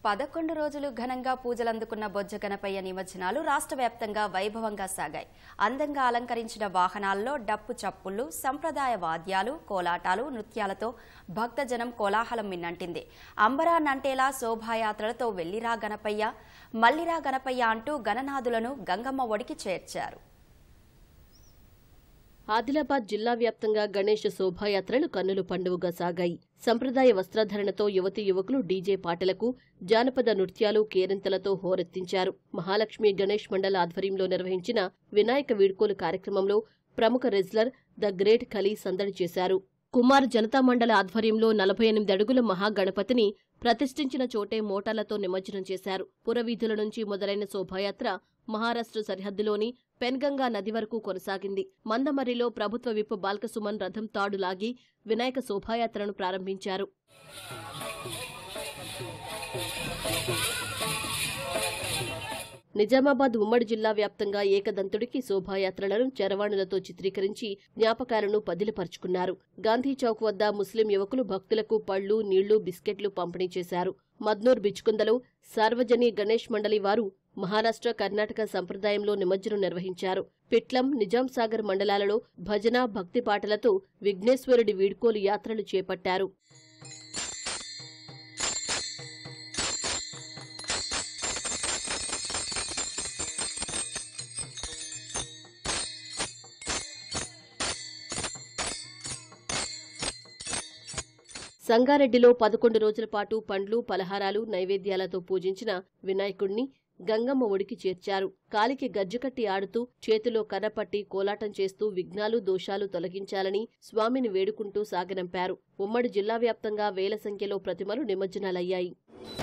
పదకొండు రోజులు ఘనంగా పూజలందుకున్న బొజ్జ గణపయ్య నిమజ్జనాలు రాష్ట్ర వ్యాప్తంగా వైభవంగా సాగాయి అందంగా అలంకరించిన వాహనాల్లో డప్పు చప్పుళ్లు సంప్రదాయ వాద్యాలు కోలాటాలు నృత్యాలతో భక్తజనం కోలాహలం మిన్నంటింది అంబరా నంటేలా శోభాయాత్రలతో వెల్లిరా గణపయ్య మల్లిరా గణపయ్య అంటూ గణనాథులను గంగమ్మ ఒడికి చేర్చారు ఆదిలాబాద్ జిల్లా వ్యాప్తంగా గణేష్ శోభాయాత్రలు కన్నుల పండువగా సాగాయి సంప్రదాయ వస్త్రధరణతో యువతీ యువకులు డీజే పాటలకు జానపద నృత్యాలు కేరింతలతో హోరెత్తించారు మహాలక్ష్మి గణేష్ మండల ఆధ్వర్యంలో నిర్వహించిన వినాయక వీడ్కోలు కార్యక్రమంలో ప్రముఖ రెజ్లర్ ద గ్రేట్ ఖలీ సందడి చేశారు కుమార్ జనతా మండల ఆధ్వర్యంలో నలభై ఎనిమిది అడుగుల మహాగణపతిని ప్రతిష్ఠించిన చోటే మోటార్లతో నిమజ్జనం చేశారు పురవీధుల నుంచి మొదలైన శోభాయాత్ర మహారాష్ట్ర సరిహద్దులోని పెన్గంగా నది వరకు కొనసాగింది మందమర్రిలో ప్రభుత్వ విప్ బాల్కసుమన్ రథం తాడు లాగి వినాయక శోభాయాత్రను ప్రారంభించారు నిజామాబాద్ ఉమ్మడి జిల్లా వ్యాప్తంగా ఏకదంతుడికి శోభాయాత్రలను చరవాణులతో చిత్రీకరించి జ్ఞాపకాలను పదిలపరుచుకున్నారు గాంధీ చౌక్ వద్ద ముస్లిం యువకులు భక్తులకు పళ్లు నీళ్లు బిస్కెట్లు పంపిణీ చేశారు మద్నూర్ బిచ్కుందలో సార్వజని గణేష్ మండలి వారు మహారాష్ట్ర కర్ణాటక సంప్రదాయంలో నిమజ్జనం నిర్వహించారు పిట్లం నిజాం సాగర్ మండలాలలో భజన భక్తి పాటలతో విఘ్నేశ్వరుడి వీడ్కోలు యాత్రలు చేపట్టారు సంగారెడ్డిలో పదకొండు రోజుల పాటు పండ్లు పలహారాలు నైవేద్యాలతో పూజించిన వినాయకుణ్ణి గంగమ్మ ఒడికి చేర్చారు కాలికి గజ్జకట్టి ఆడుతూ చేతిలో కర్రపట్టి కోలాటం చేస్తూ విఘ్నాలు దోషాలు తొలగించాలని స్వామిని వేడుకుంటూ సాగనంపారు ఉమ్మడి జిల్లా వ్యాప్తంగా వేల సంఖ్యలో ప్రతిమలు నిమజ్జనాలయ్యాయి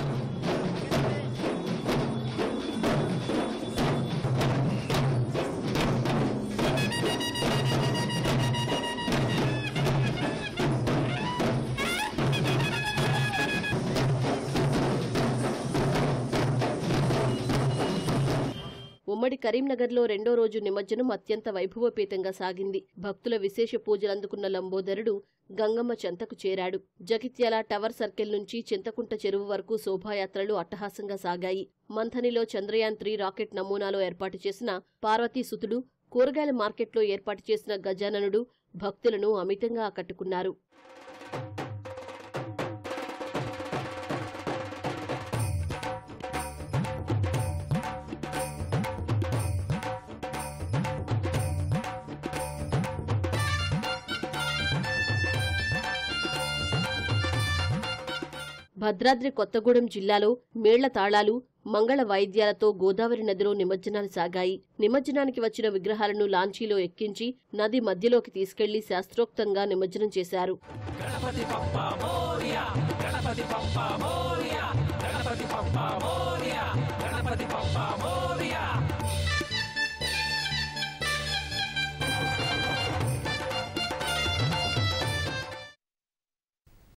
ఉమ్మడి కరీంనగర్లో రెండో రోజు నిమజ్జనం అత్యంత వైభవపేతంగా సాగింది భక్తుల విశేష పూజలందుకున్న లంబోదరుడు గంగమ్మ చెంతకు చేరాడు జగిత్యాల టవర్ సర్కిల్ నుంచి చింతకుంట చెరువు వరకు శోభాయాత్రలు అట్టహాసంగా సాగాయి మంథనిలో చంద్రయాన్ త్రీ రాకెట్ నమూనాలో ఏర్పాటు చేసిన పార్వతీ సుతుడు కూరగాయల మార్కెట్లో ఏర్పాటు చేసిన గజాననుడు భక్తులను అమితంగా ఆకట్టుకున్నారు భద్రాద్రి కొత్తగూడెం జిల్లాలో మేళ్ల తాళాలు మంగళ వాయిద్యాలతో గోదావరి నదిలో నిమజ్జనాలు సాగాయి నిమజ్జనానికి వచ్చిన విగ్రహాలను లాంచీలో ఎక్కించి నది మధ్యలోకి తీసుకెళ్లి శాస్త్రోక్తంగా నిమజ్జనం చేశారు గణపతి బప్ప మోరియా గణపతి బప్ప మోరియా గణపతి బప్ప మోరియా